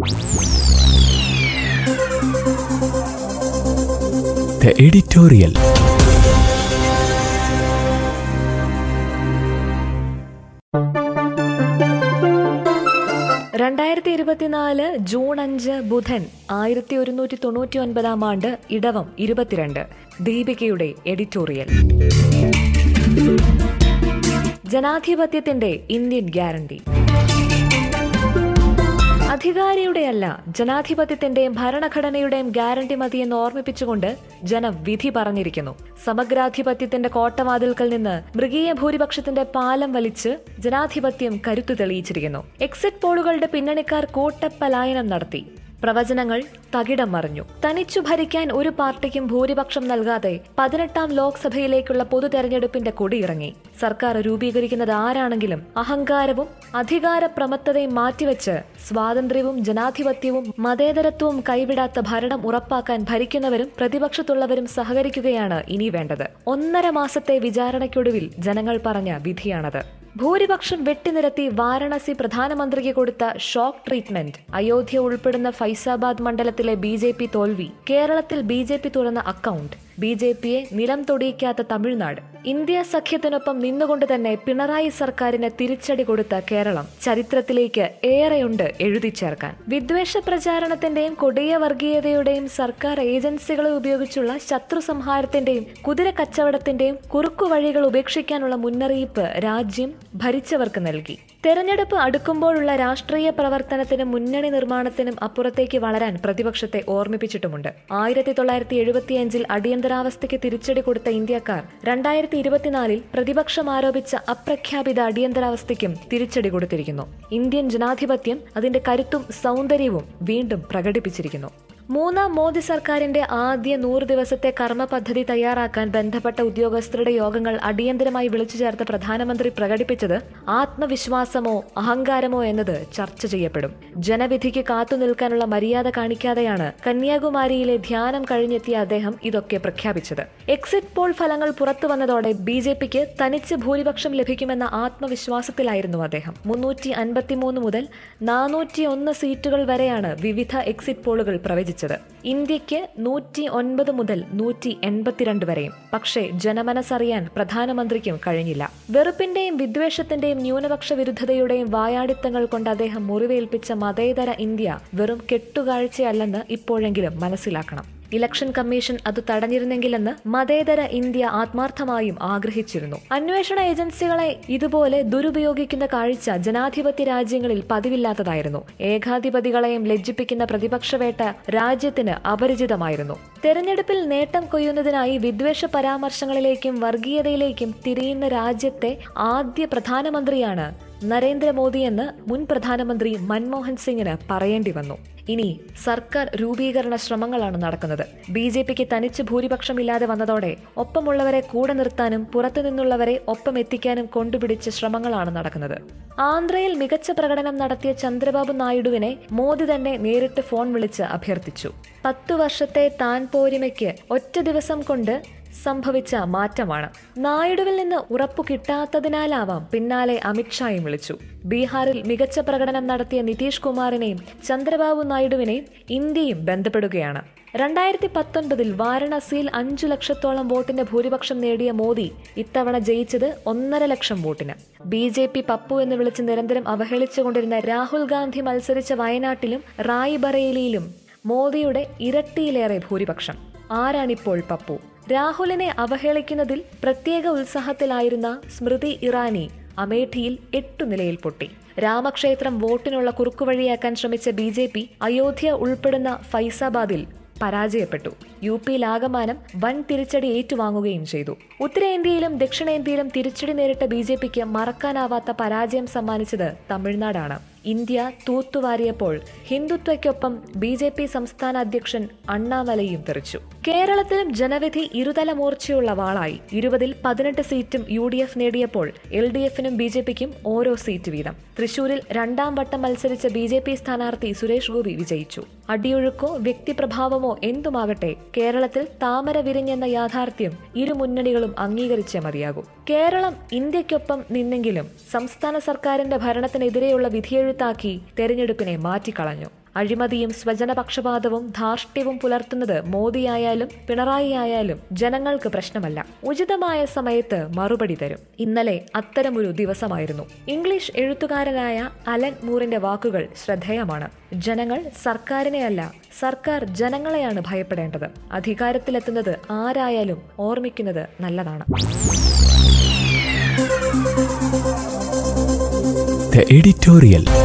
The editorial. രണ്ടായിരത്തി ഇരുപത്തിനാല് June അഞ്ച് ബുധൻ ആയിരത്തി ഒരുന്നൂറ്റി തൊണ്ണൂറ്റി ഒൻപതാം ആണ്ട് ഇടവം ഇരുപത്തിരണ്ട് ദീപികയുടെ എഡിറ്റോറിയൽ ജനാധിപത്യത്തിന്റെ ഇന്ത്യൻ ഗ്യാരണ്ടി അധികാരിയുടെയല്ല ജനാധിപത്യത്തിന്റെയും ഭരണഘടനയുടെയും ഗ്യാരണ്ടി മതിയെന്ന് ഓർമ്മിപ്പിച്ചുകൊണ്ട് ജനം വിധി പറഞ്ഞിരിക്കുന്നു സമഗ്രാധിപത്യത്തിന്റെ കോട്ടവാതിൽക്കൽ നിന്ന് മൃഗീയ ഭൂരിപക്ഷത്തിന്റെ പാലം വലിച്ച് ജനാധിപത്യം കരുത്തു തെളിയിച്ചിരിക്കുന്നു എക്സിറ്റ് പോളുകളുടെ പിന്നണിക്കാർ കൂട്ടപ്പലായനം നടത്തി പ്രവചനങ്ങൾ തകിടം മറിഞ്ഞു തനിച്ചു ഭരിക്കാൻ ഒരു പാർട്ടിക്കും ഭൂരിപക്ഷം നൽകാതെ പതിനെട്ടാം ലോക്സഭയിലേക്കുള്ള പൊതു തെരഞ്ഞെടുപ്പിന്റെ കൊടിയിറങ്ങി സർക്കാർ രൂപീകരിക്കുന്നത് ആരാണെങ്കിലും അഹങ്കാരവും അധികാര പ്രമത്തതയും മാറ്റിവെച്ച് സ്വാതന്ത്ര്യവും ജനാധിപത്യവും മതേതരത്വവും കൈവിടാത്ത ഭരണം ഉറപ്പാക്കാൻ ഭരിക്കുന്നവരും പ്രതിപക്ഷത്തുള്ളവരും സഹകരിക്കുകയാണ് ഇനി വേണ്ടത് ഒന്നര മാസത്തെ വിചാരണയ്ക്കൊടുവിൽ ജനങ്ങൾ പറഞ്ഞ വിധിയാണത് ഭൂരിപക്ഷം വെട്ടിനിരത്തി വാരണസി പ്രധാനമന്ത്രിക്ക് കൊടുത്ത ഷോക്ക് ട്രീറ്റ്മെന്റ് അയോധ്യ ഉൾപ്പെടുന്ന ഫൈസാബാദ് മണ്ഡലത്തിലെ ബി ജെ പി തോൽവി കേരളത്തിൽ ബി ജെ പി തുറന്ന അക്കൗണ്ട് ബി ജെ പിയെ നിലം തൊടിയിക്കാത്ത തമിഴ്നാട് ഇന്ത്യ സഖ്യത്തിനൊപ്പം നിന്നുകൊണ്ട് തന്നെ പിണറായി സർക്കാരിന് തിരിച്ചടി കൊടുത്ത കേരളം ചരിത്രത്തിലേക്ക് ഏറെയുണ്ട് എഴുതി ചേർക്കാൻ വിദ്വേഷ പ്രചാരണത്തിന്റെയും കൊടിയ വർഗീയതയുടെയും സർക്കാർ ഏജൻസികളെ ഉപയോഗിച്ചുള്ള ശത്രു സംഹാരത്തിന്റെയും കുതിര കച്ചവടത്തിന്റെയും കുറുക്കുവഴികൾ ഉപേക്ഷിക്കാനുള്ള മുന്നറിയിപ്പ് രാജ്യം ഭരിച്ചവർക്ക് നൽകി തെരഞ്ഞെടുപ്പ് അടുക്കുമ്പോഴുള്ള രാഷ്ട്രീയ പ്രവർത്തനത്തിനും മുന്നണി നിർമ്മാണത്തിനും അപ്പുറത്തേക്ക് വളരാൻ പ്രതിപക്ഷത്തെ ഓർമ്മിപ്പിച്ചിട്ടുമുണ്ട് ആയിരത്തി തൊള്ളായിരത്തി എഴുപത്തിയഞ്ചിൽ അടിയന്തരാവസ്ഥയ്ക്ക് തിരിച്ചടി കൊടുത്ത ഇന്ത്യക്കാർ രണ്ടായിരത്തി ഇരുപത്തിനാലിൽ പ്രതിപക്ഷം ആരോപിച്ച അപ്രഖ്യാപിത അടിയന്തരാവസ്ഥയ്ക്കും തിരിച്ചടി കൊടുത്തിരിക്കുന്നു ഇന്ത്യൻ ജനാധിപത്യം അതിന്റെ കരുത്തും സൗന്ദര്യവും വീണ്ടും പ്രകടിപ്പിച്ചിരിക്കുന്നു മൂന്നാം മോദി സർക്കാരിന്റെ ആദ്യ നൂറ് ദിവസത്തെ കർമ്മ പദ്ധതി തയ്യാറാക്കാൻ ബന്ധപ്പെട്ട ഉദ്യോഗസ്ഥരുടെ യോഗങ്ങൾ അടിയന്തരമായി വിളിച്ചു ചേർത്ത പ്രധാനമന്ത്രി പ്രകടിപ്പിച്ചത് ആത്മവിശ്വാസമോ അഹങ്കാരമോ എന്നത് ചർച്ച ചെയ്യപ്പെടും ജനവിധിക്ക് കാത്തു നിൽക്കാനുള്ള മര്യാദ കാണിക്കാതെയാണ് കന്യാകുമാരിയിലെ ധ്യാനം കഴിഞ്ഞെത്തിയ അദ്ദേഹം ഇതൊക്കെ പ്രഖ്യാപിച്ചത് എക്സിറ്റ് പോൾ ഫലങ്ങൾ പുറത്തു വന്നതോടെ ബി ജെ പിക്ക് തനിച്ച് ഭൂരിപക്ഷം ലഭിക്കുമെന്ന ആത്മവിശ്വാസത്തിലായിരുന്നു അദ്ദേഹം മുന്നൂറ്റി അൻപത്തിമൂന്ന് മുതൽ നാനൂറ്റി ഒന്ന് സീറ്റുകൾ വരെയാണ് വിവിധ എക്സിറ്റ് പോളുകൾ പ്രവചിച്ചത് ഇന്ത്യക്ക് നൂറ്റി ഒൻപത് മുതൽ നൂറ്റി എൺപത്തിരണ്ട് വരെയും പക്ഷേ ജനമനസ്സറിയാൻ പ്രധാനമന്ത്രിക്കും കഴിഞ്ഞില്ല വെറുപ്പിന്റെയും വിദ്വേഷത്തിന്റെയും ന്യൂനപക്ഷ വിരുദ്ധതയുടെയും വായാടിത്തങ്ങൾ കൊണ്ട് അദ്ദേഹം മുറിവേൽപ്പിച്ച മതേതര ഇന്ത്യ വെറും കെട്ടുകാഴ്ചയല്ലെന്ന് ഇപ്പോഴെങ്കിലും മനസ്സിലാക്കണം ഇലക്ഷൻ കമ്മീഷൻ അത് തടഞ്ഞിരുന്നെങ്കിലെന്ന് മതേതര ഇന്ത്യ ആത്മാർത്ഥമായും ആഗ്രഹിച്ചിരുന്നു അന്വേഷണ ഏജൻസികളെ ഇതുപോലെ ദുരുപയോഗിക്കുന്ന കാഴ്ച ജനാധിപത്യ രാജ്യങ്ങളിൽ പതിവില്ലാത്തതായിരുന്നു ഏകാധിപതികളെയും ലജ്ജിപ്പിക്കുന്ന പ്രതിപക്ഷവേട്ട രാജ്യത്തിന് അപരിചിതമായിരുന്നു തെരഞ്ഞെടുപ്പിൽ നേട്ടം കൊയ്യുന്നതിനായി വിദ്വേഷ പരാമർശങ്ങളിലേക്കും വർഗീയതയിലേക്കും തിരിയുന്ന രാജ്യത്തെ ആദ്യ പ്രധാനമന്ത്രിയാണ് നരേന്ദ്രമോദിയെന്ന് മുൻ പ്രധാനമന്ത്രി മൻമോഹൻ സിംഗിന് പറയേണ്ടി വന്നു ഇനി സർക്കാർ രൂപീകരണ ശ്രമങ്ങളാണ് നടക്കുന്നത് ബി ജെ പിക്ക് തനിച്ച് ഭൂരിപക്ഷമില്ലാതെ വന്നതോടെ ഒപ്പമുള്ളവരെ കൂടെ നിർത്താനും പുറത്തുനിന്നുള്ളവരെ ഒപ്പം എത്തിക്കാനും കൊണ്ടുപിടിച്ച ശ്രമങ്ങളാണ് നടക്കുന്നത് ആന്ധ്രയിൽ മികച്ച പ്രകടനം നടത്തിയ ചന്ദ്രബാബു നായിഡുവിനെ മോദി തന്നെ നേരിട്ട് ഫോൺ വിളിച്ച് അഭ്യർത്ഥിച്ചു പത്തു വർഷത്തെ താൻ പോരിമയ്ക്ക് ഒറ്റ ദിവസം കൊണ്ട് സംഭവിച്ച മാറ്റമാണ് നായിഡുവിൽ നിന്ന് ഉറപ്പു കിട്ടാത്തതിനാലാവാം പിന്നാലെ അമിത്ഷായും വിളിച്ചു ബീഹാറിൽ മികച്ച പ്രകടനം നടത്തിയ നിതീഷ് കുമാറിനെയും ചന്ദ്രബാബു നായിഡുവിനെയും ഇന്ത്യയും ബന്ധപ്പെടുകയാണ് രണ്ടായിരത്തി പത്തൊൻപതിൽ വാരണസിയിൽ അഞ്ചു ലക്ഷത്തോളം വോട്ടിന്റെ ഭൂരിപക്ഷം നേടിയ മോദി ഇത്തവണ ജയിച്ചത് ഒന്നര ലക്ഷം വോട്ടിന് ബി ജെ പി പപ്പു എന്ന് വിളിച്ച് നിരന്തരം അവഹേളിച്ചുകൊണ്ടിരുന്ന രാഹുൽ ഗാന്ധി മത്സരിച്ച വയനാട്ടിലും റായ്ബറേലിയിലും മോദിയുടെ ഇരട്ടിയിലേറെ ഭൂരിപക്ഷം ആരാണിപ്പോൾ പപ്പു രാഹുലിനെ അവഹേളിക്കുന്നതിൽ പ്രത്യേക ഉത്സാഹത്തിലായിരുന്ന സ്മൃതി ഇറാനി അമേഠിയിൽ എട്ടു നിലയിൽ പൊട്ടി രാമക്ഷേത്രം വോട്ടിനുള്ള കുറുക്കുവഴിയാക്കാൻ ശ്രമിച്ച ബി ജെ പി അയോധ്യ ഉൾപ്പെടുന്ന ഫൈസാബാദിൽ പരാജയപ്പെട്ടു യു പിയിലാകമാനം വൻ തിരിച്ചടി ഏറ്റുവാങ്ങുകയും ചെയ്തു ഉത്തരേന്ത്യയിലും ദക്ഷിണേന്ത്യയിലും തിരിച്ചടി നേരിട്ട ബി ജെ പിക്ക് മറക്കാനാവാത്ത പരാജയം സമ്മാനിച്ചത് തമിഴ്നാടാണ് ഇന്ത്യ തൂത്തുവാരിയപ്പോൾ ഹിന്ദുത്വയ്ക്കൊപ്പം ബി ജെ പി സംസ്ഥാന അധ്യക്ഷൻ അണ്ണാമലയും തെറിച്ചു കേരളത്തിലും ജനവിധി ഇരുതല മൂർച്ചയുള്ള വാളായി ഇരുപതിൽ പതിനെട്ട് സീറ്റും യു ഡി എഫ് നേടിയപ്പോൾ എൽ ഡി എഫിനും ബി ജെ പിക്കും ഓരോ സീറ്റ് വീതം തൃശൂരിൽ രണ്ടാം വട്ടം മത്സരിച്ച ബി ജെ പി സ്ഥാനാർത്ഥി സുരേഷ് ഗോപി വിജയിച്ചു അടിയൊഴുക്കോ വ്യക്തിപ്രഭാവമോ എന്തുമാകട്ടെ കേരളത്തിൽ താമര വിരിഞ്ഞെന്ന യാഥാർത്ഥ്യം ഇരു മുന്നണികളും അംഗീകരിച്ചേ മതിയാകൂ കേരളം ഇന്ത്യക്കൊപ്പം നിന്നെങ്കിലും സംസ്ഥാന സർക്കാരിന്റെ ഭരണത്തിനെതിരെയുള്ള വിധിയെഴുത്താക്കി തെരഞ്ഞെടുപ്പിനെ മാറ്റിക്കളഞ്ഞു അഴിമതിയും സ്വജനപക്ഷപാതവും ധാർഷ്ട്യവും പുലർത്തുന്നത് മോദിയായാലും പിണറായി ആയാലും ജനങ്ങൾക്ക് പ്രശ്നമല്ല ഉചിതമായ സമയത്ത് മറുപടി തരും ഇന്നലെ അത്തരമൊരു ദിവസമായിരുന്നു ഇംഗ്ലീഷ് എഴുത്തുകാരനായ അലൻ മൂറിന്റെ വാക്കുകൾ ശ്രദ്ധേയമാണ് ജനങ്ങൾ സർക്കാരിനെയല്ല സർക്കാർ ജനങ്ങളെയാണ് ഭയപ്പെടേണ്ടത് അധികാരത്തിലെത്തുന്നത് ആരായാലും ഓർമ്മിക്കുന്നത് നല്ലതാണ് The editorial.